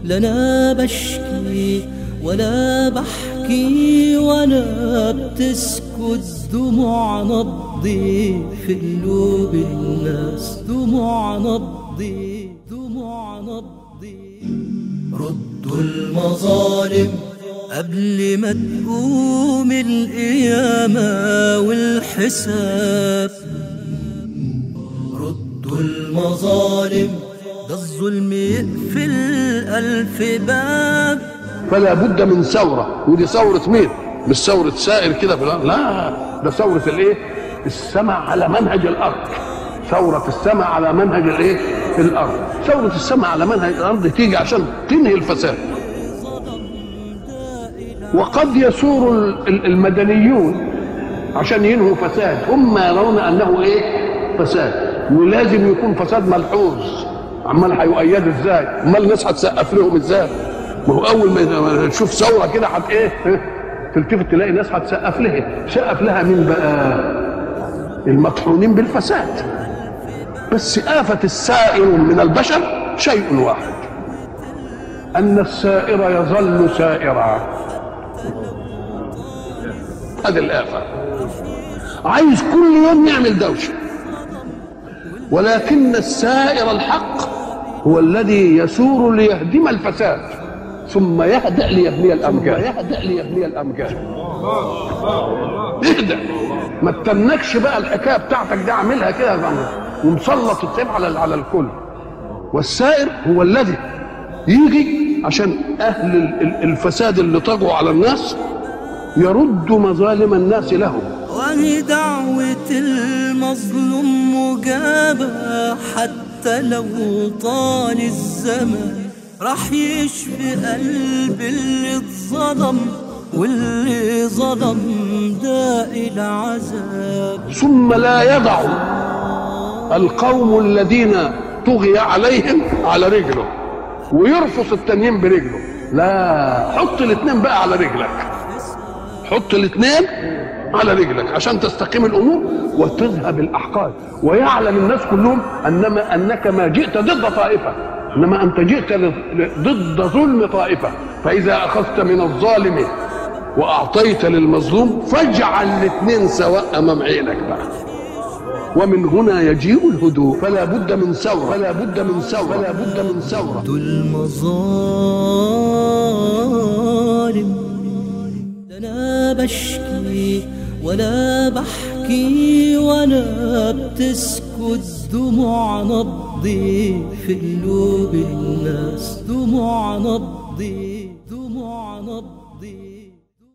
لنا بشكي ولا بحكي ولا بتسكت دموع نبضي في قلوب الناس دموع نبضي دموع نبضي ردوا المظالم قبل ما تقوم القيامة والحساب ردوا المظالم ده الظلم يقفل ألف باب فلا بد من ثورة ودي ثورة مين؟ مش ثورة سائر كده في الأرض لا ده ثورة الإيه؟ السمع على منهج الأرض ثورة السمع على منهج الإيه؟ الأرض ثورة السمع على منهج الأرض تيجي عشان تنهي الفساد وقد يثور ال- المدنيون عشان ينهوا فساد هم يرون انه ايه فساد ولازم يكون فساد ملحوظ عمال هيؤيدوا ازاي امال الناس هتسقف لهم ازاي ما هو اول ما تشوف ثوره كده هت ايه ها؟ تلتفت تلاقي ناس هتسقف لها سقف لها مين بقى المطحونين بالفساد بس آفة السائر من البشر شيء واحد أن السائر يظل سائرا هذه الآفة عايز كل يوم يعمل دوشة ولكن السائر الحق هو الذي يسور ليهدم الفساد ثم يهدأ ليبني الأمجاد يهدأ ليبني الأمجاد اهدأ ما تتنكش بقى الحكايه بتاعتك دي اعملها كده بقى ومسلط السيف على على الكل والسائر هو الذي يجي عشان اهل ال- ال- الفساد اللي طغوا على الناس يرد مظالم الناس لهم وهي دعوة المظلوم مجابة حتى لو طال الزمن راح يشفي قلب اللي اتظلم واللي ظلم داء العذاب ثم لا يضع القوم الذين طغي عليهم على رجله ويرفص التانيين برجله لا حط الاثنين بقى على رجلك حط الاثنين على رجلك عشان تستقيم الامور وتذهب الاحقاد ويعلم الناس كلهم انما انك ما جئت ضد طائفه انما انت جئت ل- ضد ظلم طائفه فاذا اخذت من الظالم واعطيت للمظلوم فاجعل الاثنين سواء امام عينك بقى ومن هنا يجيء الهدوء فلا بد من ثوره فلا بد من ثوره فلا بد من ثوره المظالم لنا بشكي ولا بحكي ولا بتسكت دموع نبضي في قلوب الناس دموع نبضي دموع نبضي